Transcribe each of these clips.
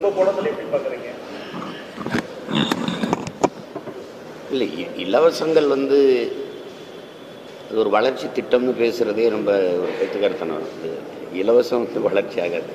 உங்க போனதில் எப்படி பார்க்குறீங்க இல்லை இ- இலவசங்கள் வந்து அது ஒரு வளர்ச்சி திட்டம்னு பேசுகிறதே ரொம்ப ஒரு கருத்துக்கருத்தனம் அது இலவசம் வந்து வளர்ச்சி ஆகாது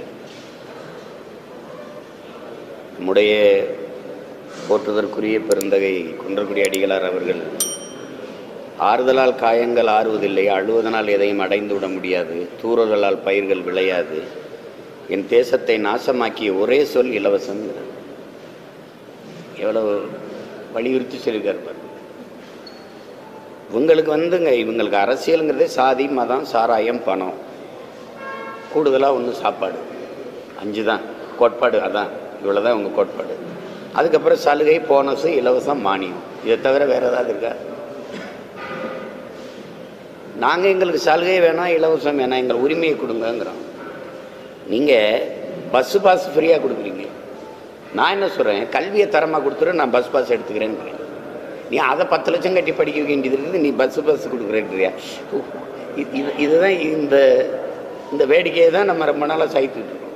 நம்முடைய போற்றுதற்குரிய பெருந்தகை குன்றக்குடி அடிகளார் அவர்கள் ஆறுதலால் காயங்கள் ஆறுவதில்லை அழுவதனால் எதையும் அடைந்து விட முடியாது தூறல்களால் பயிர்கள் விளையாது என் தேசத்தை நாசமாக்கிய ஒரே சொல் இலவசம் எவ்வளவு வலியுறுத்தி சொல்லியிருக்காரு பாருங்க இவங்களுக்கு வந்துங்க இவங்களுக்கு அரசியலுங்கிறதே சாதி மதம் சாராயம் பணம் கூடுதலாக ஒன்று சாப்பாடு அஞ்சு தான் கோட்பாடு அதான் இவ்வளோ தான் உங்கள் கோட்பாடு அதுக்கப்புறம் சலுகை போனஸு இலவசம் மானியம் இதை தவிர வேறு ஏதாவது இருக்கா நாங்கள் எங்களுக்கு சலுகை வேணாம் இலவசம் வேணாம் எங்கள் உரிமையை கொடுங்கங்கிறோம் நீங்கள் பஸ்ஸு பாஸ் ஃப்ரீயாக கொடுக்குறீங்க நான் என்ன சொல்கிறேன் கல்வியை தரமாக கொடுத்துரு நான் பஸ் பாஸ் எடுத்துக்கிறேன்றேன் நீ அதை பத்து லட்சம் கட்டி படிக்க வேண்டியது இருக்குது நீ பஸ்ஸு பஸ் கொடுக்குறேன்றியா இது இது இதுதான் இந்த இந்த வேடிக்கையை தான் நம்ம ரொம்ப நாளாக சகித்துட்டு இருக்கோம்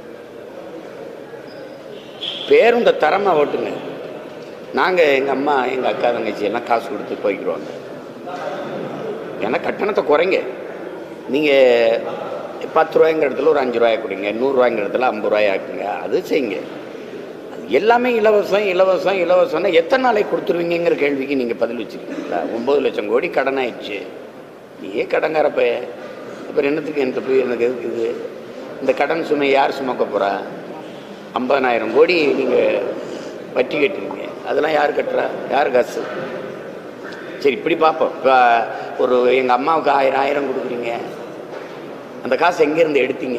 பேருந்த தரமாக ஓட்டுங்க நாங்கள் எங்கள் அம்மா எங்கள் அக்கா தங்கச்சி எல்லாம் காசு கொடுத்து போய்க்கிறோங்க ஏன்னா கட்டணத்தை குறைங்க நீங்கள் பத்து ரூபாய்ங்கிற இடத்துல ஒரு அஞ்சு ரூபாய் கொடுங்க நூறுரூவாய்ங்கிற இடத்துல ஐம்பது ரூபாய் ஆக்குங்க அது செய்யுங்க அது எல்லாமே இலவசம் இலவசம் இலவசம்னா எத்தனை நாளைக்கு கொடுத்துருவீங்கிற கேள்விக்கு நீங்கள் பதில் வச்சுருக்கீங்களா ஒம்பது லட்சம் கோடி கடன் ஆயிடுச்சு நீயே கடங்காரப்ப அப்புறம் என்னத்துக்கு என்கிட்ட போய் எனக்கு எதுக்கு இது இந்த கடன் சுமை யார் சுமக்க போகிறா ஐம்பதனாயிரம் கோடி நீங்கள் வட்டி கட்டுறீங்க அதெல்லாம் யார் கட்டுறா யார் காசு சரி இப்படி பார்ப்போம் இப்போ ஒரு எங்கள் அம்மாவுக்கு ஆயிரம் ஆயிரம் கொடுக்குறீங்க அந்த காசு எங்கேருந்து எடுத்தீங்க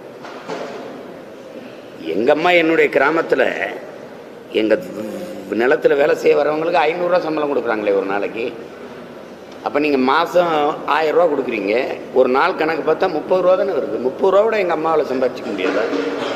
எங்கள் அம்மா என்னுடைய கிராமத்தில் எங்கள் நிலத்தில் வேலை செய்ய வரவங்களுக்கு ஐநூறுரூவா சம்பளம் கொடுக்குறாங்களே ஒரு நாளைக்கு அப்போ நீங்கள் மாதம் ஆயிரரூவா கொடுக்குறீங்க ஒரு நாள் கணக்கு பார்த்தா முப்பது ரூபா தானே வருது முப்பது ரூபாவோட எங்கள் அம்மாவில் சம்பாதிச்சிக்க முடியாதா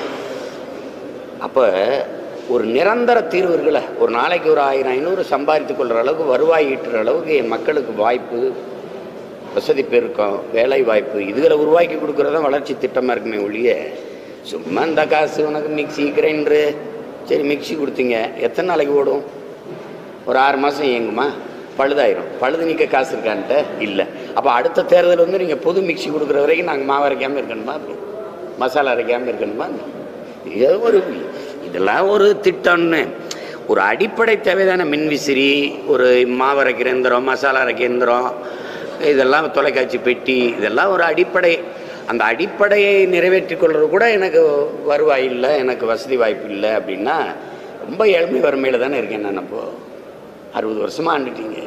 அப்போ ஒரு நிரந்தர தீர்வு இருக்குல்ல ஒரு நாளைக்கு ஒரு ஆயிரம் ஐநூறு சம்பாதித்து கொள்கிற அளவுக்கு வருவாய் ஈட்டுற அளவுக்கு என் மக்களுக்கு வாய்ப்பு வசதி பெருக்கம் வேலை வாய்ப்பு இதுகளை உருவாக்கி கொடுக்குறதான் வளர்ச்சி திட்டமாக இருக்குமே ஒழிய சும்மா இந்த காசு உனக்கு மிக்சி கிரைண்டரு சரி மிக்சி கொடுத்தீங்க எத்தனை நாளைக்கு ஓடும் ஒரு ஆறு மாதம் இயங்குமா பழுதாயிரும் பழுது நீக்க காசு இருக்கான்ட்ட இல்லை அப்போ அடுத்த தேர்தல் வந்து நீங்கள் புது மிக்சி கொடுக்குற வரைக்கும் நாங்கள் மாவு அரைக்காமல் இருக்கணுமா அப்படி மசாலா அரைக்காமல் இருக்கணுமா இது ஒரு இதெல்லாம் ஒரு திட்டம்னு ஒரு அடிப்படை தேவைதான மின்விசிறி ஒரு மாவு அரைக்கிற எந்திரம் மசாலா அரைக்கிற எந்திரம் இதெல்லாம் தொலைக்காட்சி பெட்டி இதெல்லாம் ஒரு அடிப்படை அந்த அடிப்படையை நிறைவேற்றிக் கொள்வது கூட எனக்கு வருவாய் இல்லை எனக்கு வசதி வாய்ப்பு இல்லை அப்படின்னா ரொம்ப ஏழ்மை வறுமையில் தானே இருக்கேன் நான் அப்போ அறுபது வருஷமாக ஆண்டுட்டீங்க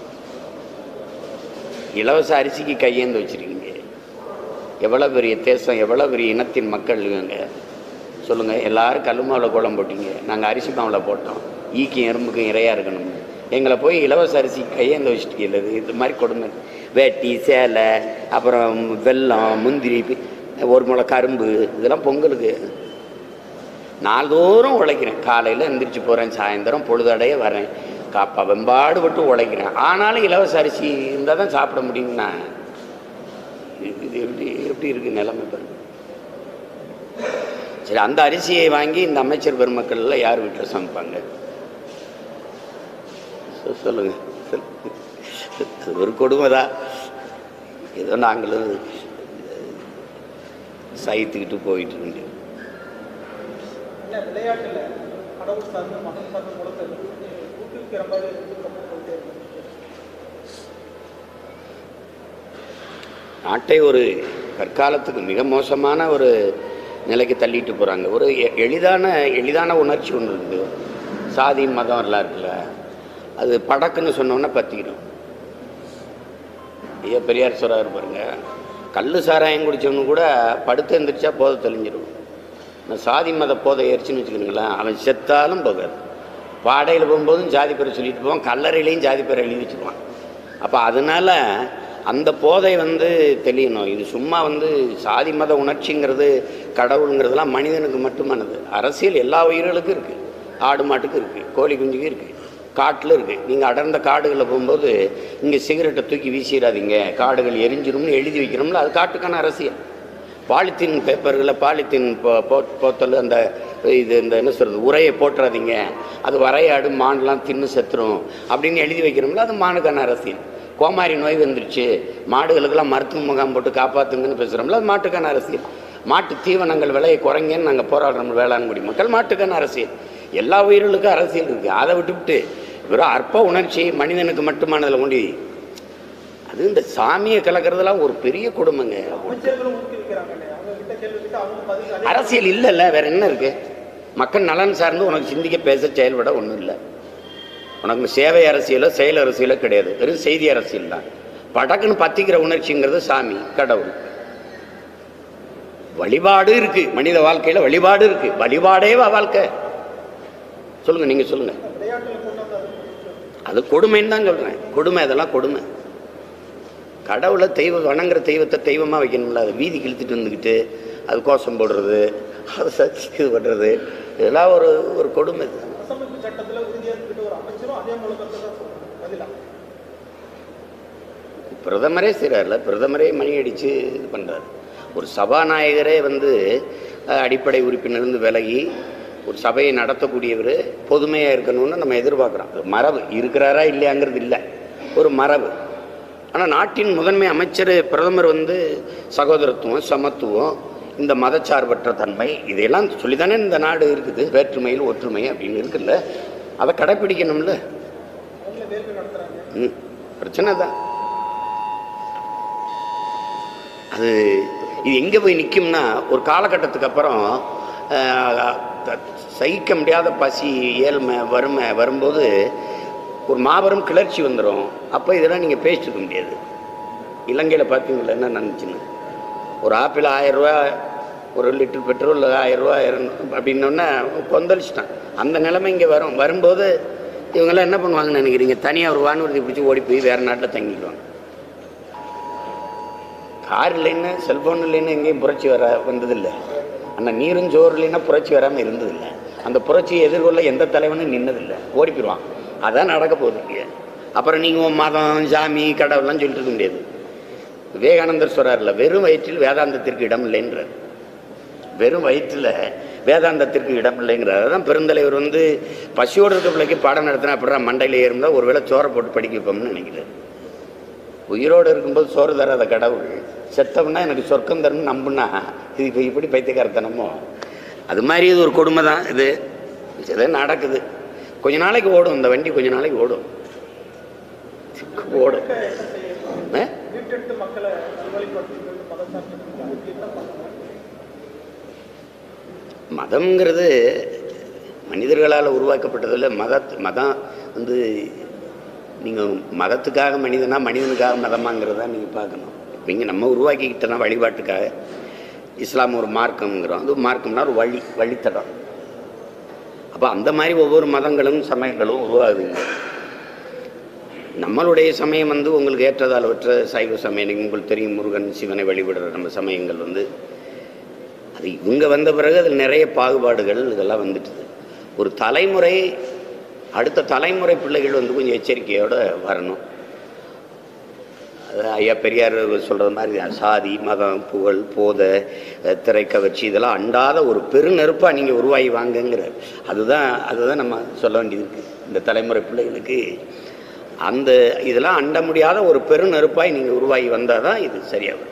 இலவச அரிசிக்கு கையேந்து வச்சிருக்கீங்க எவ்வளோ பெரிய தேசம் எவ்வளோ பெரிய இனத்தின் மக்கள் இவங்க சொல்லுங்கள் எல்லாரும் கல் மாவில் கோலம் போட்டீங்க நாங்கள் அரிசி மாவில் போட்டோம் ஈக்கும் எறும்புக்கும் இறையாக இருக்கணும் எங்களை போய் இலவச அரிசி கையேந்து வச்சுட்டு இது மாதிரி கொடுமை வேட்டி சேலை அப்புறம் வெல்லம் முந்திரி பி- ஒரு முளை கரும்பு இதெல்லாம் பொங்கலுக்கு நாள்தோறும் உழைக்கிறேன் காலையில் எந்திரிச்சு போகிறேன் சாயந்தரம் பொழுதடைய வரேன் காப்பா வெம்பாடு விட்டு உழைக்கிறேன் ஆனாலும் இலவச அரிசி இருந்தால் தான் சாப்பிட முடியும்னா இது இது எப்படி எப்படி இருக்குது நிலைமை பாருங்க சரி அந்த அரிசியை வாங்கி இந்த அமைச்சர் பெருமக்கள்ல யார் வீட்டில் சமைப்பாங்க சொ- சொல்லுங்க சொல்லுங்க. ஒரு கொடுமைதான் ஏதோ நாங்களும் சகித்துக்கிட்டு போயிட்டு இருக்க முடியும் இல்லை விளையாட்டில் கடவுள் சார்ந்து மகன் சார்ந்து குலத்தை ஊக்குவிக்கிற மாதிரி ஊக்கமாக போயிட்டே இருக்கு நாட்டை ஒரு கற்காலத்துக்கு மிக மோசமான ஒரு நிலைக்கு தள்ளிட்டு போகிறாங்க ஒரு எ- எளிதான எளிதான உணர்ச்சி ஒன்று இருக்குது சாதி மதம் எல்லாம் இருக்குல்ல அது படக்குன்னு சொன்னோன்னே பற்றிக்கிடும் ஐயா பெரியார் சொல்கிறாரு பாருங்க கள்ளு சாராயம் குடித்தவனு கூட படுத்து எந்திரிச்சா போதை தெளிஞ்சிடும் இந்த சாதி மத போதை ஏறிச்சுன்னு வச்சுக்கணுங்களேன் அவன் செத்தாலும் போகாது பாடையில் போகும்போதும் ஜாதி பேரை சொல்லிட்டு போவான் கல்லறையிலையும் ஜாதி பேரை எழுதி வச்சுக்குவான் அப்போ அதனால அந்த போதை வந்து தெளியணும் இது சும்மா வந்து சாதி மத உணர்ச்சிங்கிறது கடவுளுங்கிறதுலாம் மனிதனுக்கு மட்டுமானது அரசியல் எல்லா உயிர்களுக்கும் இருக்குது ஆடு மாட்டுக்கு இருக்குது கோழி குஞ்சுக்கு இருக்குது காட்டில் இருக்குது நீங்கள் அடர்ந்த காடுகளில் போகும்போது இங்கே சிகரெட்டை தூக்கி வீசிடாதீங்க காடுகள் எரிஞ்சிரும்னு எழுதி வைக்கணும்ல அது காட்டுக்கான அரசியல் பாலித்தீன் பேப்பர்களை பாலித்தீன் போ- போ- போத்தல் அந்த இது இந்த என்ன சொல்கிறது உரையை போட்டுறாதீங்க அது வரையாடு மான்லாம் தின்னு செத்துரும் அப்படின்னு எழுதி வைக்கிறோம்ல அது மானுக்கான அரசியல் கோமாரி நோய் வந்துருச்சு மாடுகளுக்கெல்லாம் மருத்துவ முகாம் போட்டு காப்பாற்றுங்கன்னு பேசுகிறோம்ல அது மாட்டுக்கான அரசியல் மாட்டு தீவனங்கள் விலையை குறைங்கன்னு நாங்கள் போராடுறோம் வேளாண்குடி மக்கள் மாட்டுக்கான அரசியல் எல்லா உயிர்களுக்கும் அரசியல் இருக்குது அதை விட்டுவிட்டு வெறும் அற்ப உணர்ச்சி மனிதனுக்கு மட்டுமானதில் கொண்டு அது இந்த சாமியை கலக்கிறதுலாம் ஒரு பெரிய கொடுமைங்க அமைச்சர்களும் ஊக்குவிக்கிறாங்க இல்லையா அவங்க கிட்ட கேள்வி கேட்டு அவங்க பதில் அதே அரசியல் இல்லைல்ல வேற என்ன இருக்கு மக்கள் நலன் சார்ந்து உனக்கு சிந்திக்க பேச செயல்பட ஒன்றும் இல்லை உனக்கு சேவை அரசியலோ செயல் அரசியலோ கிடையாது வெறும் செய்தி அரசியல் தான் படக்குன்னு பத்திக்கிற உணர்ச்சிங்கிறது சாமி கடவுள் வழிபாடு இருக்கு மனித வாழ்க்கையில வழிபாடு இருக்கு வழிபாடே வா வாழ்க்கை சொல்லுங்க நீங்க சொல்லுங்க விளையாட்டுல கொண்டு வந்து அது அது கொடுமைன்னு தான் சொல்றேன் கொடுமை அதெல்லாம் கொடுமை கடவுளை தெய்வம் வணங்குற தெய்வத்தை தெய்வமாக வைக்கணும்ல அதை வீதிக்கு இழுத்துட்டு வந்துக்கிட்டு அது கோஷம் போடுறது அதை சர்ச்சை இது பண்ணுறது இதெல்லாம் ஒரு ஒரு கொடுமை இது. அரசமைப்பு சட்டத்துல உறுதியேற்றுக்கிட்ட ஒரு அமைச்சரும் அதே முழக்கத்தை தான் சொல்றாங்க பதிலா பிரதமரே செய்கிறார்ல பிரதமரே மணி அடித்து இது பண்ணுறாரு ஒரு சபாநாயகரே வந்து அஹ், அடிப்படை உறுப்பினர்ந்து விலகி ஒரு சபையை நடத்தக்கூடியவர் பொதுமையாக இருக்கணும்னு நம்ம எதிர்பார்க்குறோம் அது மரபு இருக்கிறாரா இல்லையாங்கிறது இல்லை ஒரு மரபு ஆனால் நாட்டின் முதன்மை அமைச்சர் பிரதமர் வந்து சகோதரத்துவம் சமத்துவம் இந்த மதச்சார்பற்ற தன்மை இதையெல்லாம் சொல்லி தானே இந்த நாடு இருக்குது வேற்றுமையில் ஒற்றுமை அப்படின்னு இருக்குல்ல அதை கடைப்பிடிக்கணும்ல அவங்கள வேள்வி நடத்துறாங்க ம் பிரச்சனை தான் அது இது எங்கே போய் நிற்கும்னா ஒரு காலகட்டத்துக்கு அப்புறம் ஆஹ், த- சகிக்க முடியாத பசி ஏழ்மை வறுமை வரும்போது ஒரு மாபெரும் கிளர்ச்சி வந்துடும் அப்போ இதெல்லாம் நீங்கள் பேசிட்டு இருக்க முடியாது இலங்கையில் பார்த்தீங்களா என்ன நடந்துச்சுன்னு ஒரு ஆப்பிள் ஆயிரம் ரூபா ஒரு லிட்டர் பெட்ரோல் ஆயிரம் ரூபா அப்படின்னோடனே கொந்தளிச்சிட்டான் அந்த நிலைமை இங்கே வரும் வரும்போது இவங்கெல்லாம் என்ன பண்ணுவாங்கன்னு நினைக்கிறீங்க தனியாக ஒரு வானூர்தி பிடிச்சி ஓடி போய் வேறு நாட்டில் தங்கிடுவாங்க கார் இல்லைன்னு செல்ஃபோன் இல்லைன்னு எங்கேயும் புரட்சி வர வந்ததில்லை ஆனால் நீரும் சோறு இல்லைன்னா புரட்சி வராமல் இருந்ததில்லை அந்த புரட்சியை எதிர்கொள்ள எந்த தலைவனும் நின்னதில்லை ஓடி போயிடுவான் அதான் நடக்க போகுது இங்கே அப்புறம் நீங்கள் மதம் சாமி கடவுள்லாம் சொல்லிட்டு இருக்க முடியாது விவேகானந்தர் சொல்றாருல வெறும் வயிற்றில் வேதாந்தத்திற்கு இடம் இல்லைன்றார் வெறும் வயிற்றில் வேதாந்தத்திற்கு இடம் இல்லைங்கிறார் அதான் பெருந்தலைவர் வந்து பசியோடு இருக்க பிள்ளைக்கு பாடம் நடத்தினா அப்படின்னா மண்டையில் ஏறும்னா ஒருவேளை சோறை போட்டு படிக்க வைப்போம்னு நினைக்கிறார் உயிரோடு இருக்கும்போது சோறு தராத கடவுள் செத்தவனா எனக்கு சொர்க்கம் தரணும்னு நம்புனா இது இப்போ இப்படி பைத்தியக்காரத்தனமோ அது மாதிரி இது ஒரு கொடுமை தான் இது இது நடக்குது கொஞ்ச நாளைக்கு ஓடும் இந்த வண்டி கொஞ்ச நாளைக்கு ஓடும் ஓடும் ஆ? மீட்டெடுத்து மக்களை நல்வழிப்படுத்துகிறது மதசார்பற்றது அதுக்கு என்ன பண்ணணும் மதம்ங்கிறது மனிதர்களால் உருவாக்கப்பட்டதில் மத மதம் வந்து நீங்கள் மதத்துக்காக மனிதனா மனிதனுக்காக மதமாங்கிறத நீங்கள் பார்க்கணும் இப்போ இங்கே நம்ம உருவாக்கிக்கிட்டோன்னா வழிபாட்டுக்காக இஸ்லாம் ஒரு மார்க்கம்ங்கிறோம் அது மார்க்கம்னா ஒரு வழி வழித்தடம் அப்போ அந்த மாதிரி ஒவ்வொரு மதங்களும் சமயங்களும் உருவாகுதுங்க நம்மளுடைய சமயம் வந்து உங்களுக்கு ஏற்றதாலவற்ற சைவ சமயம் உங்களுக்கு தெரியும் முருகன் சிவனை வழிபடுற நம்ம சமயங்கள் வந்து அது இவங்க வந்த பிறகு அதில் நிறைய பாகுபாடுகள் இதெல்லாம் வந்துட்டுது ஒரு தலைமுறை அடுத்த தலைமுறை பிள்ளைகள் வந்து கொஞ்சம் எச்சரிக்கையோடு வரணும் அது ஐயா பெரியார் சொல்கிறது மாதிரி சாதி மதம் புகழ் போதை அஹ், திரைக்கவர்ச்சி இதெல்லாம் அண்டாத ஒரு பெருநெருப்பாக நீங்கள் உருவாகி வாங்கங்கிறார் அதுதான் அதுதான் நம்ம சொல்ல வேண்டியது இருக்குது இந்த தலைமுறை பிள்ளைகளுக்கு அந்த இதெல்லாம் அண்ட முடியாத ஒரு பெருநெருப்பாய் நீங்கள் உருவாகி வந்தால் தான் இது சரியாகும்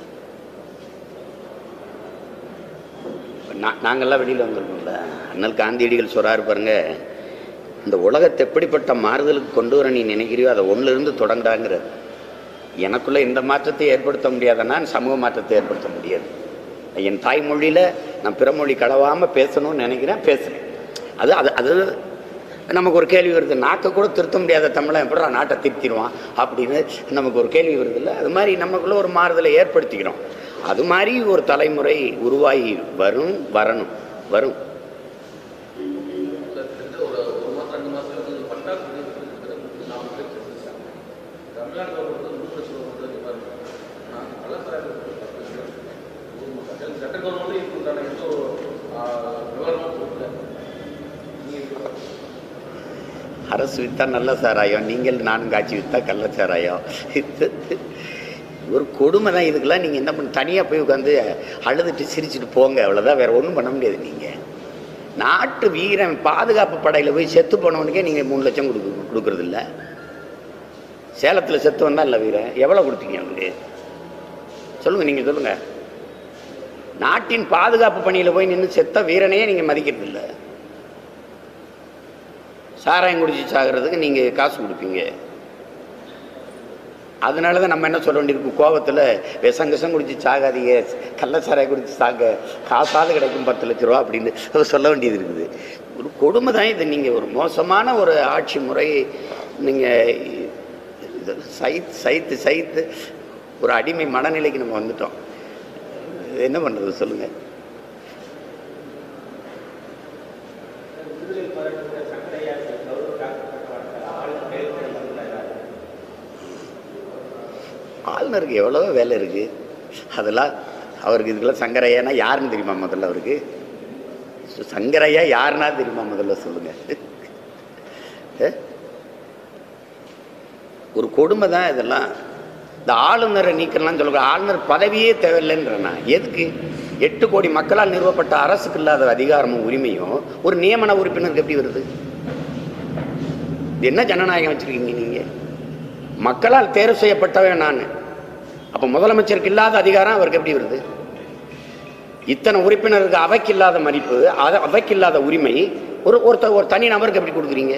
நா நாங்கள்லாம் வெளியில் வந்துருக்கோம்ல அண்ணல் காந்தியடிகள் சொல்கிறாரு பாருங்க இந்த உலகத்தை எப்படிப்பட்ட மாறுதலுக்கு கொண்டு வர நீ நினைக்கிறியோ அதை ஒன்றிலிருந்து தொடங்காங்கிறார் எனக்குள்ள இந்த மாற்றத்தை ஏற்படுத்த முடியாதன்னா சமூக மாற்றத்தை ஏற்படுத்த முடியாது என் தாய்மொழியில் நான் பிறமொழி கலவாமல் பேசணும்னு நினைக்கிறேன் பேசுகிறேன் அது அது அது நமக்கு ஒரு கேள்வி வருது நாக்கை கூட திருத்த முடியாத தமிழன் எப்படா நாட்டை திருத்திடுவான் அப்படின்னு நமக்கு ஒரு கேள்வி வருது இல்லை அது மாதிரி நமக்குள்ள ஒரு மாறுதலை ஏற்படுத்திக்கிறோம் அது மாதிரி ஒரு தலைமுறை உருவாகி வரும் வரணும் வரும் கிட்டத்தட்ட ஒரு ஒரு மாதம் ரெண்டு மாதத்துல வந்து பட்டாசு வெடிக்கிறது நாலு பேர் செத்துருக்காங்க தமிழ்நாடு கவர்மெண்ட் வந்து மூணு லட்சம் ரூபா வந்து நிவாரணம் நான் கலாச்சாரம் சென்ட்ரல் கவர்மெண்ட்டும் இதுக்கு உண்டான எந்த ஒரு விவரமும் கொடுக்கல நீங்கள் அரசு வித்தா நல்ல சாராயம் நீங்கள் நானும் காய்ச்சி வித்தா கள்ள சாராயம் ஒரு கொடுமை தான் இதுக்கெல்லாம் நீங்கள் என்ன பண்ண தனியாக போய் உட்காந்து அழுதுட்டு சிரிச்சுட்டு போங்க அவ்வளோதான் வேறு ஒன்றும் பண்ண முடியாது நீங்கள் நாட்டு வீரன் பாதுகாப்பு படையில் போய் செத்து போனவனுக்கே நீங்கள் மூணு லட்சம் கொடுக்கு கொடுக்குறது இல்ல சேலத்தில் செத்து வந்தா இல்லை வீரன் எவ்வளோ கொடுத்தீங்க அவனுக்கு சொல்லுங்கள் நீங்கள் சொல்லுங்கள் நாட்டின் பாதுகாப்பு பணியில் போய் நின்று செத்த வீரனையே நீங்கள் மதிக்கிறது இல்லை சாராயம் குடிச்சு சாகிறதுக்கு நீங்கள் காசு கொடுப்பீங்க அதனால தான் நம்ம என்ன சொல்ல வேண்டியிருக்கு கோபத்தில் விஷம் விஷம் குடிச்சு சாகாதீங்க கள்ளச்சாராய குடிச்சு சாக காசாவது கிடைக்கும் பத்து லட்ச ரூபா அப்படின்னு சொல்ல வேண்டியது இருக்குது ஒரு கொடுமை தான் இது நீங்கள் ஒரு மோசமான ஒரு ஆட்சி முறை நீங்கள் சைத்து சைத்து சைத்து ஒரு அடிமை மனநிலைக்கு நம்ம வந்துட்டோம் இது என்ன பண்ணுறது சொல்லுங்கள் விடுதலை போராட்டத்தில் சங்கரையா கௌரவ காக்கப்பட்ட ஆளுநர் கைது வந்துள்ளார் ஆளுநருக்கு எவ்வளோ வேலை இருக்குது அதெல்லாம் அவருக்கு இதுக்கெல்லாம் சங்கரையானா யாருன்னு தெரியுமா முதல்ல அவருக்கு சு- சங்கரையா யாருன்னா தெரியுமா முதல்ல சொல்லுங்க அஹ்? ஒரு கொடுமை தான் இதெல்லாம் இந்த ஆளுநரை நீக்கலாம் சொல்லுங்க ஆளுநர் பதவியே தேவையில்லைன்றனா எதுக்கு எட்டு கோடி மக்களால் நிறுவப்பட்ட அரசுக்கு இல்லாத அதிகாரமும் உரிமையும் ஒரு நியமன உறுப்பினருக்கு எப்படி வருது இது என்ன ஜனநாயகம் வச்சிருக்கீங்க நீங்க மக்களால் தேர்வு செய்யப்பட்டவன் நான் அப்போ முதலமைச்சருக்கு இல்லாத அதிகாரம் அவருக்கு எப்படி வருது இத்தனை உறுப்பினருக்கு அவைக்கு இல்லாத மதிப்பு அத- அவைக்கு இல்லாத உரிமை ஒரு ஒருத்தர் ஒரு தனி நபருக்கு எப்படி கொடுக்குறீங்க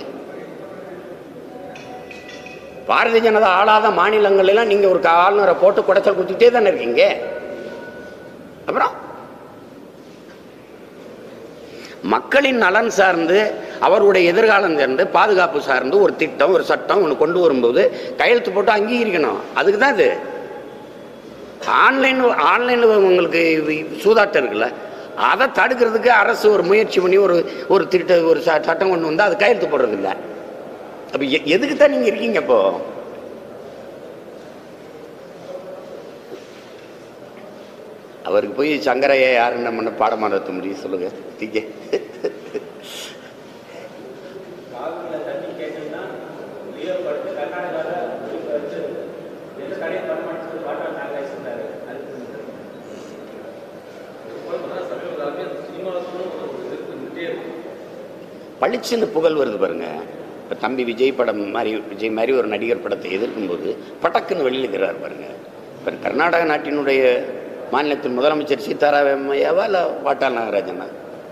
பாரதிய ஜனதா ஆளாத மாநிலங்கள் எல்லாம் நீங்க ஒரு ஆளுநரை போட்டு குடைச்சல் கொடுத்துட்டே தானே இருக்கீங்க அப்புறம் மக்களின் நலன் சார்ந்து அவருடைய எதிர்காலம் சார்ந்து பாதுகாப்பு சார்ந்து ஒரு திட்டம் ஒரு சட்டம் ஒன்று கொண்டு வரும்போது கையெழுத்து போட்டு அங்கீகரிக்கணும் அதுக்கு தான் இது ஆன்லைன் ஆன்லைனில் உங்களுக்கு இது சூதாட்டம் இருக்குல்ல அதை தடுக்கிறதுக்கு அரசு ஒரு முயற்சி பண்ணி ஒரு ஒரு திட்ட ஒரு ச- சட்டம் கொண்டு வந்து அது கையெழுத்து போடுறது இல்லை அப்போ எ எதுக்கு தான் நீங்கள் இருக்கீங்க இப்போ அவருக்கு போய் சங்கரையை யாருன்னு நம்ம பாடம் நடத்த முடியும் சொல்லுங்க தீங்க காவிரியில் தண்ணி கேட்டீங்கன்னா உயர் படுத்து கர்நாடகாவில் உயிர் படுத்து எந்த கடையும் பண்ண மாட்டேங்குது வாட்டர் நாங்கள் சொன்னார் அதுக்கு சமீப காலமே அந்த சினிமாவுக்கும் ஒரு இது இருந்துகிட்டே இருக்கு பளிச்சுன்னு புகழ் வருது பாருங்க இப்போ தம்பி விஜய் படம் மாதிரி விஜய் மாதிரி ஒரு நடிகர் படத்தை எதிர்க்கும்போது பட்டக்குன்னு வெளியில் இருக்கிறார் பாருங்க இப்போ கர்நாடக நாட்டினுடைய மாநிலத்தின் முதலமைச்சர் சீதாராமையாவா இல்லை வாட்டாள் நாகராஜனா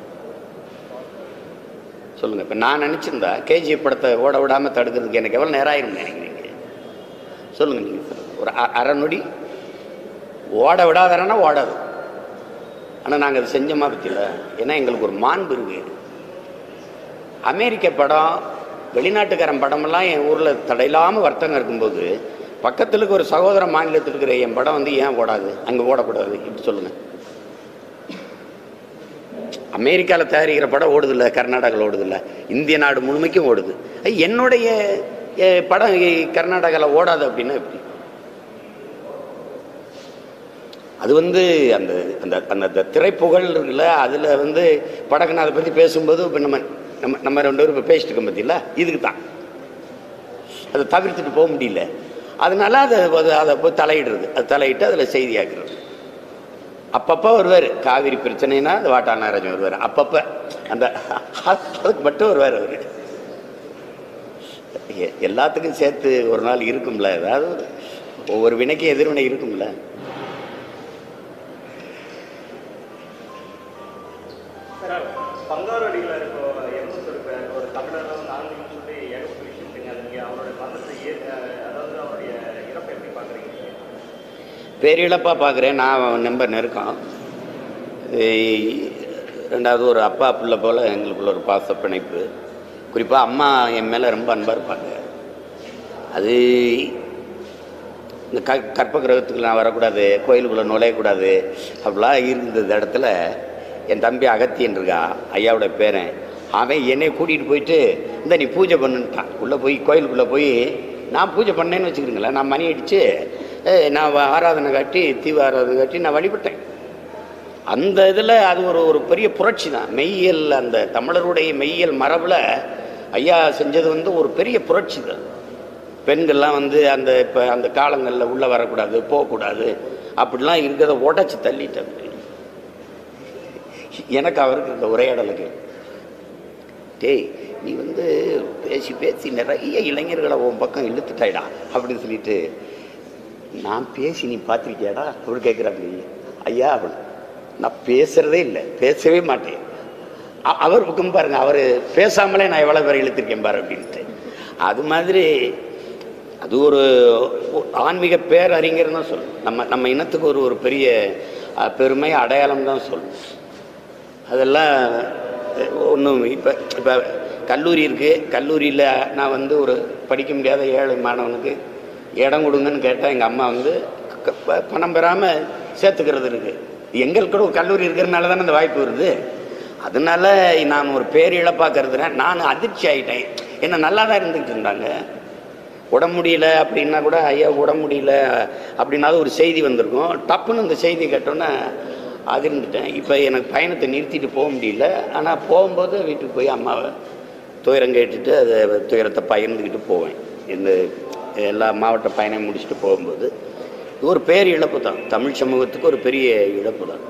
சொல்லுங்க இப்போ நான் நினச்சிருந்தா கேஜிஎஃப் படத்தை ஓட விடாமல் தடுக்கிறதுக்கு எனக்கு எவ்வளோ நேரம் ஆயிரும் நினைக்கிறீங்க சொல்லுங்க நீங்கள் சொல்லுங்க ஒரு அ- அரை நொடி ஓட விடாதரன்னா ஓடாது ஆனால் நாங்கள் அது செஞ்சோமா பற்றியில ஏன்னா எங்களுக்கு ஒரு மாண்பு இருக்குது அமெரிக்க படம் வெளிநாட்டுக்காரன் படமெல்லாம் என் ஊரில் தடையில்லாமல் வர்த்தகம் இருக்கும்போது பக்கத்தில் இருக்க ஒரு சகோதர மாநிலத்தில் இருக்கிற என் படம் வந்து ஏன் ஓடாது அங்கே ஓடக்கூடாது இப்படி சொல்லுங்கள் அமெரிக்காவில் தயாரிக்கிற படம் ஓடுதில்ல கர்நாடகாவில் ஓடுதில்ல இந்திய நாடு முழுமைக்கும் ஓடுது ஐ, என்னுடைய எ, படம் கர்நாடகாவில் ஓடாது அப்படின்னா எப்படி அது வந்து அந்த அந்த அந்த அந்த திரைப்புகழ் இருக்குல்ல அதில் வந்து படக்குன்னு அதை பற்றி பேசும்போது இப்போ நம்ம நம்ம நம்ம ரெண்டு பேரும் இப்போ பேசிட்டு இருக்கோம் பார்த்தீங்களா இதுக்கு தான் அதை தவிர்த்துட்டு போக முடியல அதனால அதை அதை- அதை போய் தலையிடுறது அது தலையிட்டு அதில் செய்தியாக்குறது அப்பப்போ வருவார் காவிரி பிரச்சனைனா அந்த வாட்டா நாகராஜன் வருவார் அப்பப்போ அந்த அதுக்கு மட்டும் வருவார் அவர் எல்லாத்துக்கும் சேர்த்து ஒரு நாள் இருக்கும்ல ஏதாவது ஒரு- ஒவ்வொரு வினைக்கும் எதிர்வினை இருக்கும்ல சார் பங்காரடியில் இப்போ எண்ணூறு இருக்க ஒரு தமிழர்கள் வந்து ஆன்லைன் சொல்லி ஏகப்பட்ட விஷயம் இருக்குங்க அது நீங்கள் அவருடைய மரணத்தை ஏ அஹ் அதாவது அவருடைய இறப்பை எப்படி பார்க்குறீங்க பேரிழப்பாக பார்க்குறேன் நான் நம்ப நெருக்கம் ஏய், ரெண்டாவது ஒரு அப்பா பிள்ளை போல் எங்களுக்குள்ள ஒரு பாச பிணைப்பு குறிப்பாக அம்மா என் மேலே ரொம்ப அன்பாக இருப்பாங்க அது இந்த க கற்ப கிரகத்துக்கு நான் வரக்கூடாது கோயிலுக்குள்ளே நுழையக்கூடாது அப்படிலாம் இருந்த இடத்துல என் தம்பி அகத்தியன் இருக்கா ஐயாவோட பேரன் அவன் என்னை கூட்டிகிட்டு போயிட்டு இந்த நீ பூஜை பண்ணுன்ட்டான் உள்ளே போய் கோயிலுக்குள்ளே போய் நான் பூஜை பண்ணேன்னு வச்சுக்கிறீங்களேன் நான் மணி அடித்து நான் வ- ஆராதனை காட்டி தீவ ஆராதனை காட்டி நான் வழிபட்டேன் அந்த இதில் அது ஒரு ஒரு பெரிய புரட்சி தான் மெய்யியல் அந்த தமிழருடைய மெய்யியல் மரபில் ஐயா செஞ்சது வந்து ஒரு பெரிய புரட்சி தான் பெண்கள்லாம் வந்து அந்த இப்போ அந்த காலங்களில் உள்ளே வரக்கூடாது போகக்கூடாது அப்படிலாம் இருக்கிறத உடச்சி தள்ளிட்டாங்க எனக்கு அவருக்கு இந்த உரையாடலுக்கு டேய் நீ வந்து பேசி பேசி நிறைய இளைஞர்களை உன் பக்கம் இழுத்துட்டாய்டா அப்படின்னு சொல்லிட்டு நான் பேசி நீ பார்த்துருக்கியாடா அவர் கேட்குறாங்க ஐயா அவன் நான் பேசுகிறதே இல்லை பேசவே மாட்டேன் அ- அவர் பக்கம் பாருங்க அவர் பேசாமலே நான் எவ்வளோ பேர் இழுத்திருக்கேன் பாரு அப்படின்ட்டு அது மாதிரி அது ஒரு ஒரு ஆன்மீக பேரறிஞர் தான் சொல்லணும் நம்ம நம்ம இனத்துக்கு ஒரு ஒரு பெரிய அ, பெருமை அடையாளம் தான் சொல்லணும் அதெல்லாம் ஒன்றும் இப்போ இப்போ கல்லூரி இருக்குது கல்லூரியில் நான் வந்து ஒரு படிக்க முடியாத ஏழை மாணவனுக்கு இடம் கொடுங்கன்னு கேட்டால் எங்கள் அம்மா வந்து க- ப- பணம் பெறாமல் சேர்த்துக்கிறது இருக்குது எங்களுக்கு கூட ஒரு கல்லூரி இருக்கிறதுனால தானே அந்த வாய்ப்பு வருது அதனால நான் ஒரு பேரிழப்பாக கருதுறேன் நான் அதிர்ச்சி ஆகிட்டேன் என்ன நல்லா தான் இருந்துகிட்டு இருந்தாங்க உடம்பு முடியல அப்படின்னா கூட ஐயா உடம்பு முடியல அப்படின்னாலும் ஒரு செய்தி வந்திருக்கும் டப்புன்னு இந்த செய்தி கேட்டோன்னே அதிர்ந்துட்டேன் இப்போ எனக்கு பயணத்தை நிறுத்திட்டு போக முடியல ஆனால் போகும்போது வீட்டுக்கு போய் அம்மாவை துயரம் கேட்டுட்டு அதை துயரத்தை பகிர்ந்துக்கிட்டு போவேன் இந்த எல்லா மாவட்ட பயணம் முடிச்சுட்டு போகும்போது இது ஒரு பேர் இழப்பு தான் தமிழ் சமூகத்துக்கு ஒரு பெரிய இழப்பு தான்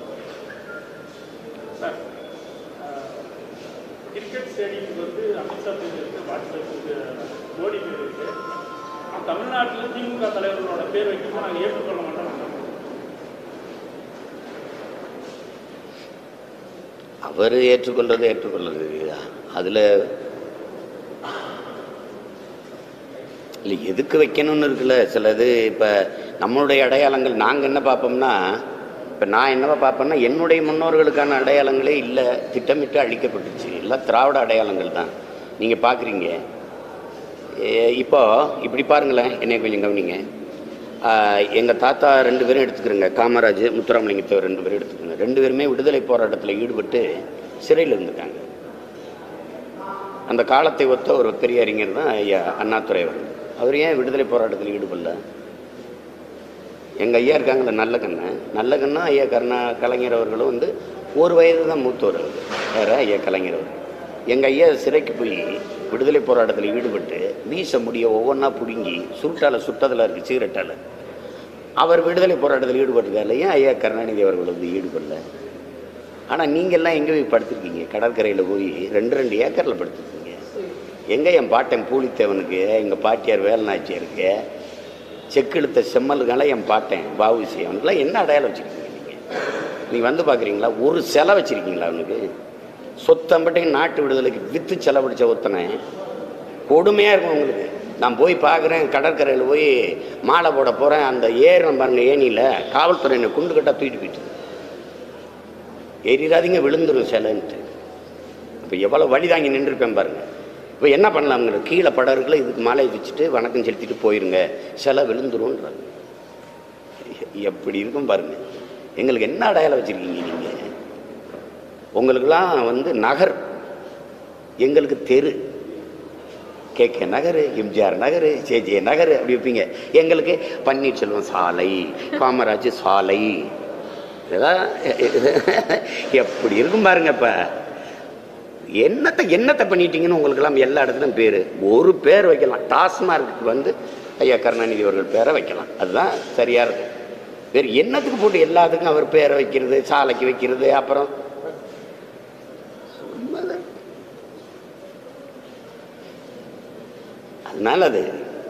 சார் கிரிக்கெட் ஸ்டேடியத்துக்கு வந்து அமித்ஷா பேர் இருக்கு வாட்ஸ்அப்புக்கு மோடி பேர் இருக்கு ஆனால் தமிழ்நாட்டில் திமுக தலைவர்களோட பேர் வைக்கும்போது நாங்கள் ஏற்றுக்கொள்ள மாட்டோம் அவர் ஏற்றுக்கொள்றது ஏற்றுக்கொள்றது அதில் இல்லை எதுக்கு வைக்கணும்னு இருக்குல்ல சிலது இப்போ நம்மளுடைய அடையாளங்கள் நாங்கள் என்ன பார்ப்போம்னா இப்போ நான் என்னவா பார்ப்பேன்னா என்னுடைய முன்னோர்களுக்கான அடையாளங்களே இல்லை திட்டமிட்டு அழிக்கப்பட்டுச்சு எல்லாம் திராவிட அடையாளங்கள் தான் நீங்கள் பார்க்குறீங்க இப்போ இப்படி பாருங்களேன் என்னை கொஞ்சம் கவனிங்க எங்கள் தாத்தா ரெண்டு பேரும் எடுத்துக்கிறோங்க காமராஜ் முத்துராமலிங்கத்தேவர் ரெண்டு பேரும் எடுத்துக்கோங்க ரெண்டு பேருமே விடுதலை போராட்டத்தில் ஈடுபட்டு சிறையில் இருந்திருக்காங்க அந்த காலத்தை ஒத்த ஒரு பெரிய அறிஞர் தான் ஐயா அண்ணாதுரை அவர்கள் அவர் ஏன் விடுதலை போராட்டத்தில் ஈடுபடல எங்கள் ஐயா இருக்காங்களே நல்ல கண்ணன் நல்ல கண்ணா ஐயா கருணா கலைஞர் அவர்களும் வந்து ஒரு வயது தான் மூத்தவர் அவர் வேற ஐயா கலைஞர் அவர் எங்கள் ஐயா சிறைக்கு போய் விடுதலை போராட்டத்தில் ஈடுபட்டு மீச முடிய ஒவ்வொன்றா பிடுங்கி சுருட்டால் சுட்டதில் இருக்குது சிகரெட்டால் அவர் விடுதலை போராட்டத்தில் ஈடுபட்டிருக்காரு ஏன் ஐயா கருணாநிதி அவர்கள் வந்து ஈடுபடல ஆனால் நீங்கள்லாம் எங்கே போய் படுத்திருக்கீங்க கடற்கரையில் போய் ரெண்டு ரெண்டு ஏக்கரில் படுத்திருக்கீங்க எங்கே என் பாட்டன் பூலித்தேவனுக்கு எங்கள் பாட்டியார் வேலநாச்சியாருக்கு செக்கெழுத்த செம்மலுக்கால என் பாட்டேன் பாவுசி அவனுக்குலாம் என்ன அடையாளம் வச்சுருக்கீங்க நீங்கள் நீங்கள் வந்து பார்க்குறீங்களா ஒரு சிலை வச்சுருக்கீங்களா அவனுக்கு சொத்தம்பட்டையும் நாட்டு விடுதலைக்கு விற்று செலவழிச்ச ஒருத்தனை கொடுமையாக இருக்கும் உங்களுக்கு நான் போய் பார்க்குறேன் கடற்கரையில் போய் மாலை போட போகிறேன் அந்த ஏறுறேன் பாருங்க ஏனியில் காவல்துறை என்னை குண்டு கட்டா தூக்கிட்டு போயிட்டு ஏறிடாதீங்க விழுந்துரும் சிலைன்ட்டு இப்போ எவ்வளோ வழி தாங்கி நின்றுருப்பேன் பாருங்க இப்போ என்ன பண்ணலாம்ங்கிற கீழே படம் இருக்குல்ல இதுக்கு மாலை வச்சுட்டு வணக்கம் செலுத்திட்டு போயிருங்க சிலை விழுந்துரும்ன்றாங்க எப்படி இருக்கும் பாருங்க எங்களுக்கு என்ன அடையாளம் வச்சுருக்கீங்க நீங்கள் உங்களுக்கெல்லாம் வந்து நகர் எங்களுக்கு தெரு கே கே நகர் எம்ஜிஆர் நகர் ஜே ஜே நகர் அப்படி வைப்பீங்க எங்களுக்கு பன்னீர்செல்வம் சாலை காமராஜ் சாலை இதெல்லாம் எப்படி இருக்கும் பாருங்க இப்போ என்னத்தை என்னத்தை பண்ணிட்டீங்கன்னு உங்களுக்கெல்லாம் எல்லா இடத்துலையும் பேர் ஒரு பேர் வைக்கலாம் டாஸ்மார்க்கு வந்து ஐயா கருணாநிதி அவர்கள் பேரை வைக்கலாம் அதுதான் சரியாக இருக்கும் வேறு என்னத்துக்கு போட்டு எல்லாத்துக்கும் அவர் பேரை வைக்கிறது சாலைக்கு வைக்கிறது அப்புறம் சும்மாதான். அதனால அது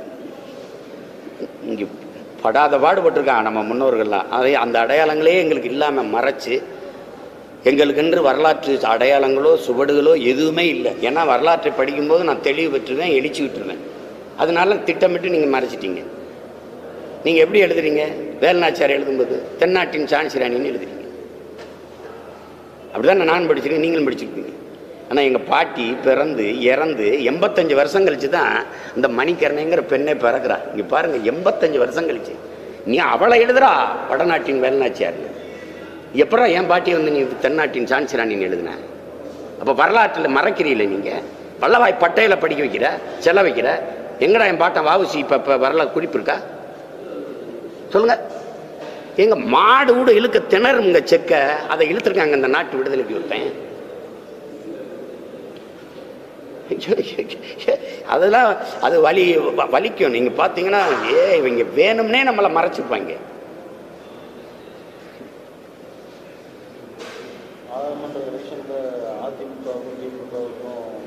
இங்கே படாத பாடுபட்டிருக்காங்க நம்ம முன்னோர்கள்லாம் அதை அந்த அடையாளங்களே எங்களுக்கு இல்லாமல் மறைச்சு எங்களுக்கென்று வரலாற்று அடையாளங்களோ சுவடுகளோ எதுவுமே இல்லை ஏன்னா வரலாற்றை படிக்கும்போது நான் தெளிவு பெற்றுருவேன் எழுச்சி விட்டுருவேன் அதனால திட்டமிட்டு நீங்கள் மறைச்சிட்டீங்க நீங்கள் எப்படி எழுதுறீங்க வேலுநாச்சியார் எழுதும்போது தென்னாட்டின் சான்சிராணின்னு எழுதுறீங்க அப்படிதான் நான் படிச்சிருக்கேன் நீங்களும் படிச்சிருக்கீங்க ஆனால் எங்கள் பாட்டி பிறந்து இறந்து எண்பத்தஞ்சு வருஷம் கழிச்சு தான் இந்த மணிக்கரணைங்கிற பெண்ணை பிறக்கிறா இங்கே பாருங்க எண்பத்தஞ்சு வருஷம் கழிச்சு நீ அவளை எழுதுறா வடநாட்டின் வேலுநாச்சியார்னு எப்படா என் பாட்டி வந்து நீ தென்னாட்டின் சான்சிராணின்னு எழுதுன அப்போ வரலாற்றில் மறக்கிறீல்ல நீங்கள் வல்லவாய் பட்டையில படிக்க வைக்கிற செல்ல வைக்கிற எங்கடா என் பாட்டன் வாவுசி இப்போ இப்போ வரலாறு குறிப்பு இருக்கா சொல்லுங்க எங்க மாடு கூட இழுக்க திணறுங்க செக்க அதை இழுத்துருக்காங்க இந்த நாட்டு விடுதலைக்கு ஒருத்தன் அதெல்லாம் அது வலி வ- வலிக்கும் நீங்க பாத்தீங்கன்னா ஏ இவங்க வேணும்னே நம்மளை மறைச்சிருப்பாங்க நாடாளுமன்ற எலெக்ஷனில் அதிமுகவுக்கும் திமுகவுக்கும்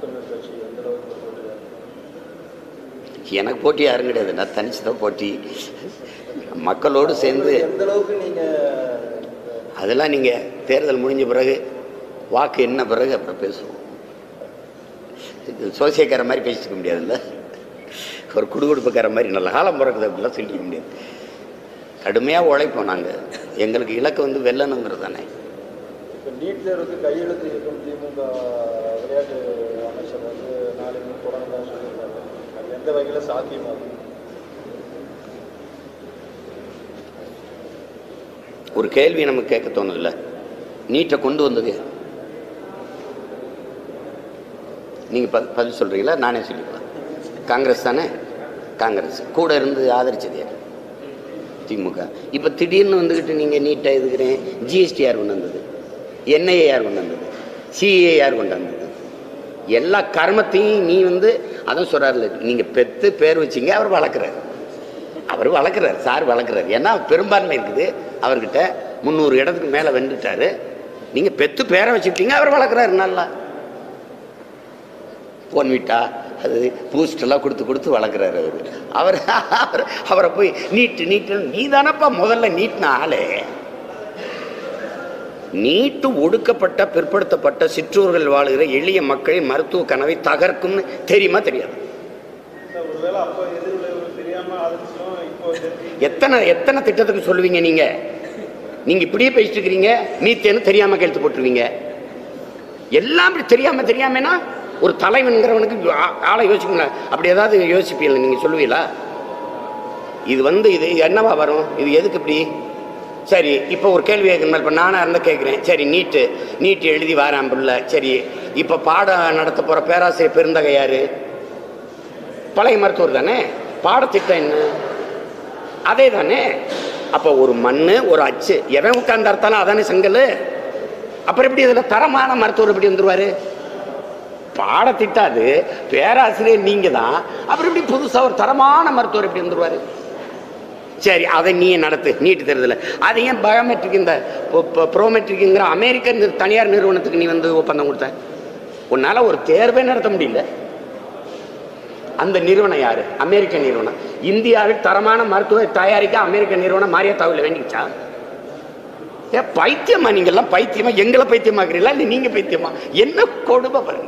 தமிழர் கட்சி எந்த அளவுக்கு போட்டியாக எனக்கு போட்டி யாரும் கிடையாது நான் தனிச்சு தான் போட்டி மக்களோடு சேர்ந்து எந்த அளவுக்கு நீங்கள் அதெல்லாம் நீங்கள் தேர்தல் முடிஞ்ச பிறகு வாக்கு என்ன பிறகு அப்புறம் பேசுவோம் இது சோசியக்கார மாதிரி பேசிக்க முடியாதுல்ல ஒரு குடுகுடுப்புக்கார மாதிரி நல்ல காலம் பிறகுது அப்படிலாம் சொல்லிக்க முடியாது கடுமையாக உழைப்போம் நாங்கள் எங்களுக்கு இலக்கு வந்து வெல்லணுங்கிறது தானே இப்போ நீட் தேர்வுக்கு கையெழுத்து இயக்கம் திமுக விளையாட்டு அமைச்சர் வந்து நாளைக்கு தொடர்ந்தா சொல்லியிருக்காங்க அது எந்த வகையில் சாத்தியமாகும் ஒரு கேள்வி நமக்கு கேட்க தோணுதில்ல நீட்டை கொண்டு வந்தது நீங்கள் ப பதில் சொல்கிறீங்களா நானே சொல்லிக்கலாம் காங்கிரஸ் தானே காங்கிரஸ் கூட இருந்து ஆதரிச்சது யார் திமுக இப்போ திடீர்னு வந்துக்கிட்டு நீங்கள் நீட்டாக எதுக்குறேன் ஜிஎஸ்டி யார் கொண்டு வந்தது என்ஐஏ யார் கொண்டு வந்தது சிஏ யார் கொண்டு வந்தது எல்லா கர்மத்தையும் நீ வந்து அதான் சொல்கிறாருல நீங்கள் பெற்று பேர் வச்சிங்க அவர் வளர்க்குறாரு அவர் வளர்க்குறாரு சார் வளர்க்குறாரு ஏன்னா பெரும்பான்மை இருக்குது அவர்கிட்ட முந்நூறு இடத்துக்கு மேலே வென்றுட்டாரு நீங்கள் பெத்து பேரை வச்சுக்கிட்டீங்க அவர் வளர்க்குறாரு நல்லா போன்விட்டா அது பூஸ்டெல்லாம் கொடுத்து கொடுத்து வளர்க்குறாரு அவர் அவர் அவர் அவரை போய் நீட்டு நீட்டு நீ தானப்பா முதல்ல நீட்டின ஆளே நீட்டு ஒடுக்கப்பட்ட பிற்படுத்தப்பட்ட சிற்றூர்கள் வாழுகிற எளிய மக்களின் மருத்துவ கனவை தகர்க்கும்னு தெரியுமா தெரியாது சார் ஒருவேளை அப்போ எதிர்விளைவு தெரியாமல் ஆதரிச்சோம் இப்போ தெரிஞ்சு எத்தனை எத்தனை திட்டத்துக்கு சொல்லுவீங்க நீங்க நீங்க இப்படியே பேசிட்டு இருக்கிறீங்க நீத்தேன்னு தெரியாம கழுத்து போட்டுருவீங்க எல்லாம் இப்படி தெரியாம தெரியாமனா ஒரு தலைவன்கிறவனுக்கு ஆ- ஆளை யோசிக்கணும் அப்படி ஏதாவது யோசிப்பீங்களா நீங்க சொல்லுவீங்களா இது வந்து இது என்னவா வரும் இது எதுக்கு இப்படி சரி இப்போ ஒரு கேள்வி கேட்கணும் இப்போ நானாக இருந்தால் கேட்குறேன் சரி நீட்டு நீட்டு எழுதி வாரான் புள்ள சரி இப்போ பாடம் நடத்த போகிற பேராசிரியர் பெருந்தகை யாரு பழைய மருத்துவர் தானே பாடத்திட்டம் என்ன அதே தானே அப்போ ஒரு மண் ஒரு அச்சு எவன் உட்கார்ந்து அர்த்தாலும் அதானே செங்கல் அப்புறம் எப்படி இதில் தரமான மருத்துவர் எப்படி வந்துருவாரு பாடத்திட்டாது பேராசிரியர் நீங்க தான் அப்புறம் எப்படி புதுசாக ஒரு தரமான மருத்துவர் எப்படி வந்துருவாரு சரி அதை நீ நடத்து நீட்டு தெரிதல அதை ஏன் பயோமெட்ரிக் இந்த ப்ரோமெட்ரிக்குங்கிற அமெரிக்க நிறு- தனியார் நிறுவனத்துக்கு நீ வந்து ஒப்பந்தம் கொடுத்த உன்னால ஒரு தேர்வே நடத்த முடியல அந்த நிறுவனம் யாரு அமெரிக்க நிறுவனம் இந்தியாவில் தரமான மருத்துவ தயாரிக்க அமெரிக்க நிறுவனம் மாரியாத்தாவில் வேண்டிச்சா ஏ பைத்தியமா நீங்கெல்லாம் பைத்தியமா எங்களை பைத்தியமாக்குறீங்களா இல்லை நீங்க பைத்தியமா என்ன கொடுமை பாருங்க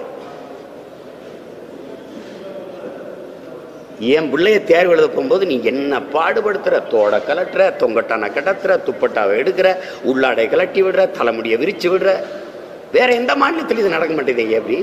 என் பிள்ளைய தேர்வு எழுத போகும்போது நீ என்ன பாடுபடுத்துற தோட கலட்டுற தொங்கட்டான கடத்துற துப்பட்டாவை எடுக்கிற உள்ளாடை கலட்டி விடுற தலைமுடியை விரிச்சு விடுற வேற எந்த மாநிலத்தில் இது நடக்க மாட்டேங்குது எப்படி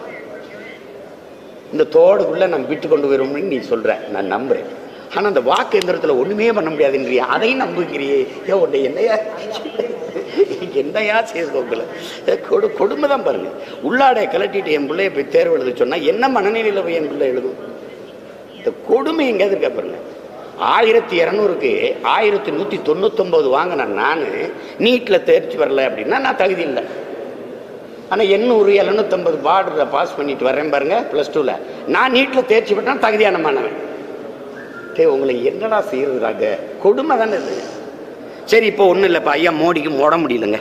இந்த தோடுக்குள்ள நம்ம விட்டு கொண்டு வருவோம்னு நீ சொல்ற நான் நம்புறேன் ஆனா அந்த வாக்கு எந்திரத்துல ஒண்ணுமே பண்ண முடியாதுன்றியா அதையும் நம்புகிறியே ஏ உன்னை என்னையா என்னையா செய்யுது உங்களை கொடு கொடுமை தான் பாருங்க உள்ளாடைய கலட்டிட்டு என் பிள்ளைய போய் தேர்வு எழுத சொன்னா என்ன மனநிலையில போய் என் பிள்ளை எழுதும் இந்த கொடுமை எங்கேயாவது இருக்கா பாருங்க ஆயிரத்தி இரநூறுக்கு ஆயிரத்தி நூற்றி தொண்ணூத்தொம்பது வாங்கின நான் நீட்டில் தேர்ச்சி வரல அப்படின்னா நான் தகுதி இல்லை ஆனால் எண்ணூறு எழுநூத்தம்பது பார்டரில் பாஸ் பண்ணிட்டு வரேன் பாருங்க ப்ளஸ் டூவில் நான் நீட்டில் தேர்ச்சி பெற்றா தகுதியான மாணவன் டே உங்களை என்னடா செய்யறாங்க கொடுமை தானே இது சரி இப்போ ஒன்றும் இல்லைப்பா ஐயா மோடிக்கு போட முடியலங்க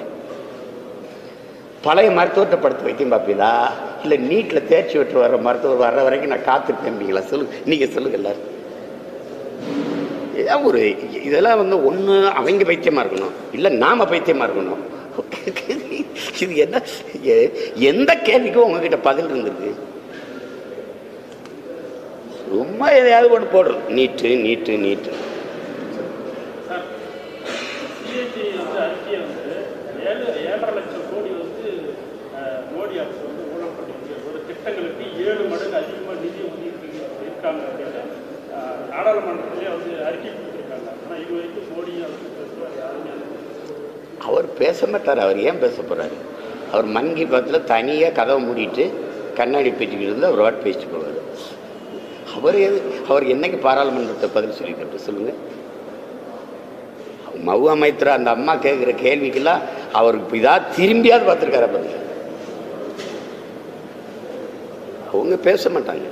பழைய மருத்துவத்தை படுத்து வைக்கும் பார்ப்பீங்களா இல்லை நீட்டில் தேர்ச்சி பெற்று வர்ற மருத்துவர் வர்ற வரைக்கும் நான் காத்துருப்பேன்பீங்களா சொல்லுங்க நீங்கள் சொல்லுங்க எல்லாரும் ஏதாவது ஒரு இதெல்லாம் வந்து ஒன்று அவங்க பைத்தியமாக இருக்கணும் இல்லை நாம பைத்தியமாக இருக்கணும் இது என்ன எ- எந்த கேள்விக்கும் உங்ககிட்ட பதில் இருந்திருக்கு சும்மா எதையாவது ஒன்று போடுறோம் நீட்டு நீட்டு நீட்டு சிஏஜி வந்து அறிக்கையை வந்து ஏழு ஏழரை லட்சம் கோடி வந்து அஹ், மோடி அரசு வந்து ஊழல் பண்ணிருக்கு ஒரு திட்டங்களுக்கு ஏழு மடங்கு அதிகமாக நிதி ஒதுக்கி இருக்காங்க அப்படின்னு அஹ், நாடாளுமன்றத்திலே வந்து அறிக்கை கொடுத்துருக்காங்க ஆனால் இது வரைக்கும் மோடி அரசு பேசுவார் யாருமே அதை அவர் பேச மாட்டார் அவர் ஏன் பேச போறாரு அவர் மன் கி பாத்தில் தனியாக கதவை மூடிட்டு கண்ணாடி பேச்சுக்கிட்டு இருந்து அவர் வாட் பேசிட்டு போவார் அவர் எது அவர் என்னைக்கு பாராளுமன்றத்தை பதில் சொல்லிக்கிட்டு சொல்லுங்க மவு அமைத்துற அந்த அம்மா கேட்குற கேள்விக்கெல்லாம் அவருக்கு இதா திரும்பியாவது பார்த்துருக்காரு பாருங்க அவங்க பேச மாட்டாங்க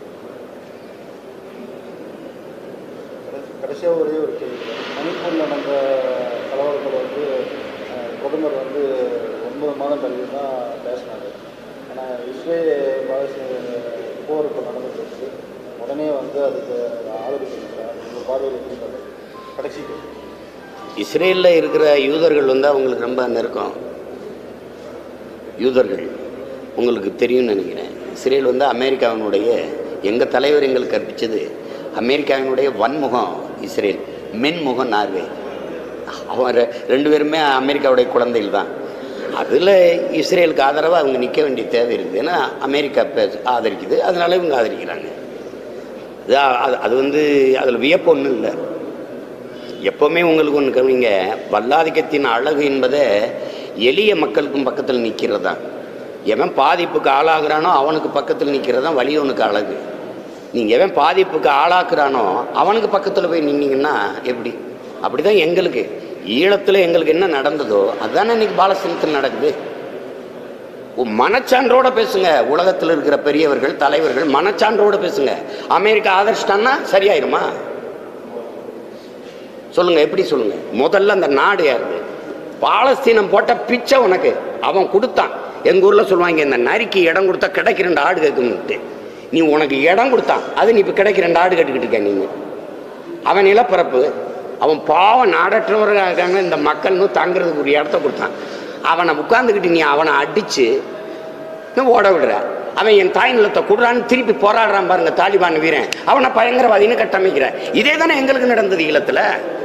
கடைசியாக ஒரே ஒரு கேள்வி மணிப்பூரில் நடந்த கலவரத்தில் வந்து அஹ், பிரதமர் வந்து ஒன்பது மாதம் கழிவு தான் பேசினார் ஆனால் இஸ்ரேல் காசு போர் இப்போ நடந்துட்டு இருக்குது உடனே வந்து அதுக்கு ஆதரவு தெரிவிக்கிறார் உங்கள் பார்வையில் எப்படி பாரு? கடைசிக்கு இஸ்ரேலில் இருக்கிற யூதர்கள் வந்து அவங்களுக்கு ரொம்ப நெருக்கம் யூதர்கள் உங்களுக்கு தெரியும்னு நினைக்கிறேன் இஸ்ரேல் வந்து அமெரிக்காவினுடைய எங்கள் தலைவர் எங்களுக்கு கற்பித்தது அமெரிக்காவினுடைய வன்முகம் இஸ்ரேல் மென்முகம் நார்வே அவன் ரெ- ரெண்டு பேருமே அமெரிக்காவுடைய குழந்தைகள் தான் அதில் இஸ்ரேலுக்கு ஆதரவாக அவங்க நிற்க வேண்டிய தேவை இருக்குது ஏன்னா அமெரிக்கா பே ஆதரிக்குது அதனால இவங்க ஆதரிக்கிறாங்க அது அது- அது வந்து அதில் வியப்பு ஒன்றும் இல்லை எப்போவுமே உங்களுக்கு ஒன்று கவனிங்க வல்லாதிக்கத்தின் அழகு என்பதை எளிய மக்களுக்கும் பக்கத்தில் நிற்கிறது தான் எவன் பாதிப்புக்கு ஆளாகிறானோ அவனுக்கு பக்கத்தில் நிற்கிறது தான் வலியவனுக்கு அழகு நீங்கள் எவன் பாதிப்புக்கு ஆளாக்குறானோ அவனுக்கு பக்கத்தில் போய் நின்னீங்கன்னா எப்படி அப்படி தான் எங்களுக்கு ஈழத்தில் எங்களுக்கு என்ன நடந்ததோ அதுதானே இன்னைக்கு பாலஸ்தீனத்தில் நடக்குது உன் மனச்சான்றோட பேசுங்க உலகத்தில் இருக்கிற பெரியவர்கள் தலைவர்கள் மனச்சான்றோட பேசுங்க அமெரிக்கா ஆதரிச்சிட்டான்னா சரியாயிருமா சொல்லுங்க எப்படி சொல்லுங்க முதல்ல அந்த நாடு யாருது பாலஸ்தீனம் போட்ட பிச்சை உனக்கு அவன் கொடுத்தான் எங்க ஊர்ல சொல்லுவாங்க இந்த நரிக்கு இடம் கொடுத்தா கிடைக்க ரெண்டு ஆடு கேட்கும்னுட்டு நீ உனக்கு இடம் கொடுத்தான் அது நீ இப்போ கிடைக்க ரெண்டு ஆடு கட்டுக்கிட்டு இருக்க நீங்க அவன் நிலப்பரப்பு அவன் பாவம் நாடற்றவராக இருக்காங்க இந்த மக்கள்னு தங்குறதுக்கு ஒரு இடத்த கொடுத்தான் அவனை உட்காந்துக்கிட்டு நீ அவனை அடிச்சு நீ ஓட விடுற அவன் என் தாய் நிலத்தை கொடுறான்னு திருப்பி போராடுறான் பாருங்க தாலிபான் வீரன் அவனை பயங்கரவாதின்னு கட்டமைக்கிற இதே தானே எங்களுக்கு நடந்தது ஈழத்துல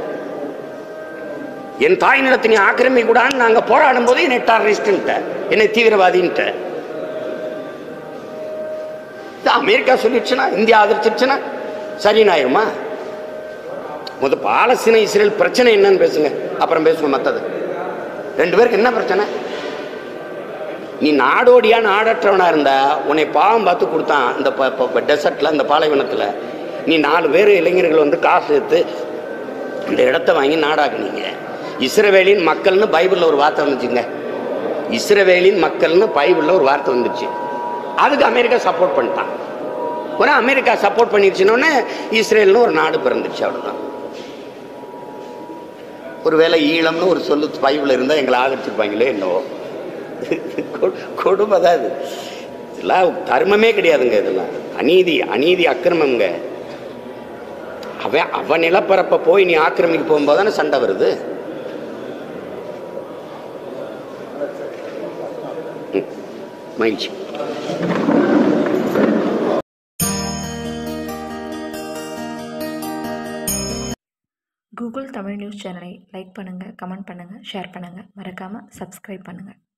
என் தாய் நிலத்தை நீ ஆக்கிரமிக்க கூடாதுன்னு நாங்க போராடும் போது என்னை டெரரிஸ்ட்ன்ட்ட என்னை தீவிரவாதின்ட்ட இது அமெரிக்கா சொல்லிடுச்சுன்னா இந்தியா ஆதரிச்சிருச்சுன்னா சரின்னு ஆயிருமா முத பாலஸ்தீன இஸ்ரேல் பிரச்சனை என்னன்னு பேசுங்க அப்புறம் பேசுவோம் மத்தது ரெண்டு பேருக்கு என்ன பிரச்சனை நீ நாடோடியா நாடற்றவனா இருந்தா உன்னை பாவம் பார்த்து கொடுத்தான் இந்த டெசர்ட்ல இந்த பாலைவனத்துல நீ நாலு பேர் இளைஞர்கள் வந்து காசு எடுத்து இந்த இடத்த வாங்கி நாடாக்குனீங்க இஸ்ரவேலின் மக்கள்னு பைபிள்ல ஒரு வார்த்தை வந்துச்சுங்க இஸ்ரவேலின் மக்கள்னு பைபிள்ல ஒரு வார்த்தை வந்துச்சு அதுக்கு அமெரிக்கா சப்போர்ட் பண்ணிட்டான் ஒரு அமெரிக்கா சப்போர்ட் பண்ணிருச்சுன்னொன்னே இஸ்ரேல்னு ஒரு நாடு பிறந்துச்சு அவ்வளவுதான் ஒருவேளை ஈழம்னு ஒரு சொல்லு பைபிள் இருந்தால் எங்களை ஆதரிச்சிருப்பாங்களே என்னவோ கொ- கொடுமை தான் இது இதெல்லாம் தர்மமே கிடையாதுங்க இதெல்லாம் அநீதி அநீதி அக்கிரமங்க அவன் அவன் நிலப்பரப்பை போய் நீ ஆக்கிரமிக்க போகும்போது தானே சண்டை வருது ம், மகிழ்ச்சி கூகுள் தமிழ் நியூஸ் சேனலை லைக் பண்ணுங்கள் கமெண்ட் பண்ணுங்கள் ஷேர் பண்ணுங்கள் மறக்காமல் சப்ஸ்கிரைப் பண்ணுங்கள்